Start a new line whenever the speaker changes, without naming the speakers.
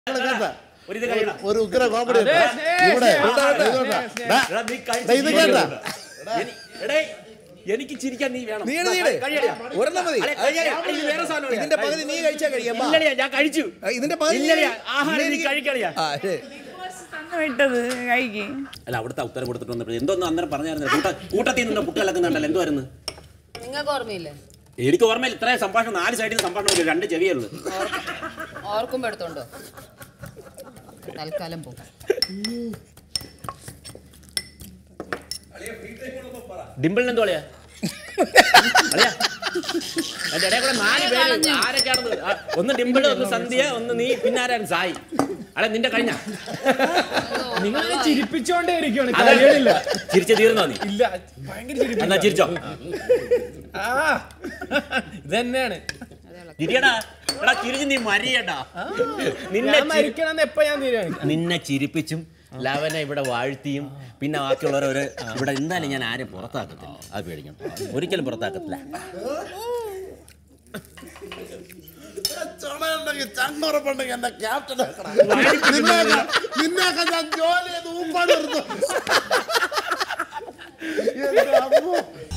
കേട്ടാ
ഒരു ഇത് കഴിയണം
ഒരു ഉഗ്ര കോമഡി ഉണ്ട്. ഇവിടെ ഇവിടെ, ഇവിടെ. ഡാ,
എടാ, നീ കഴിച്ച്
ദാ ഇത് കേട്ടാ
എനി- എടേ, എനിക്ക് ചിരിക്കാൻ നീ വേണം
നീട് നീട്
കഴിയടാ.
ഒരെണ്ണം മതി
അല്ലെ, കഴിയടാ. ഇത് വേറെ സാധനമാണ്
ഇതിന്റെ പകുതി നീ കഴിച്ചാ കഴിയാം വാ.
ഇല്ലടിയാ ഞാൻ കഴിച്ചു
ആ, ഇതിന്റെ പകുതി നീ-
ഇല്ലടിയാ ആഹാരം നീ
എനിക്ക്-
കഴിക്കണിയാ
ആ, ശരി.
തന്നു വിട്ടത് കഴിക്ക്
അല്ല അവിടുത്തെ ഉത്തരം കൊടുത്തിട്ട് വന്നപ്പോൾ എന്തോന്നും അന്നേരം പറഞ്ഞായിരുന്നു കൂട്ട കൂട്ടത്തിൽ നിന്ന് പുട്ട് കലക്കുന്നുണ്ടല്ലോ എന്തുവായിരുന്നു
നിങ്ങൾക്ക് ഓർമ്മയില്ലേ
എനിക്ക് ഓർമ്മയിൽ ഇത്രയും സംഭാഷണം നാല് സൈഡിൽ നിന്ന് സംഭാഷണം ഇല്ല, രണ്ട് ചെവിയേ ഉള്ളൂ
ഓർക്കുമ്പോ എടുത്തോണ്ടോ തൽക്കാലം പോകും
ഡിമ്പിളിന് എന്തോ അളിയാ അളിയാ എന്റെ ഇടയിൽ കൂടെ നാല് പേര് ആരൊക്കെയാണെന്ന് ആ, ഒന്ന് ഡിമ്പിള് ഒന്ന് സന്ധ്യ ഒന്ന് നീ പിന്നെ ആരാണ് സായി അളെ നിന്റെ കഴിഞ്ഞ
നിങ്ങൾ ചിരിപ്പിച്ചോണ്ടേ ഇരിക്കുകയാണ് കഴിയണില്ല
ചിരിച്ചു തീർന്നോ നീ
ഇല്ല ഭയങ്കര ചിരിപ്പ്
എന്നാ ചിരിച്ചോ
ആ ഇത് തന്നെയാണ്
ചിരിയടാ എടാ ചിരിച്ച് നീ മരിയടാ നിന്നെ
ഞാൻ
ചി-
മരിക്കണമെന്ന് എപ്പോ ഞാൻ തീരുമാനിക്കും
നിന്നെ ചിരിപ്പിച്ചും ലവനെ ഇവിടെ വാഴ്ത്തിയും പിന്നെ ബാക്കിയുള്ളവരൊരു ഇവിടെ എന്തായാലും ഞാൻ ആരും പുറത്താക്കത്തില്ല അത് പേടിക്കണം ഒരിക്കലും പുറത്താക്കത്തില്ല
ചുണയുണ്ടെങ്കിൽ ചങ്ങുറപ്പുണ്ടെങ്കിൽ എന്റെ ക്യാപ്റ്റൻ നിന്നെയൊക്കെ നിന്നെയൊക്കെ ഞാൻ ജോലി ചെയ്ത് ഊപ്പാട് നിർത്തും എന്റെ അമ്മോ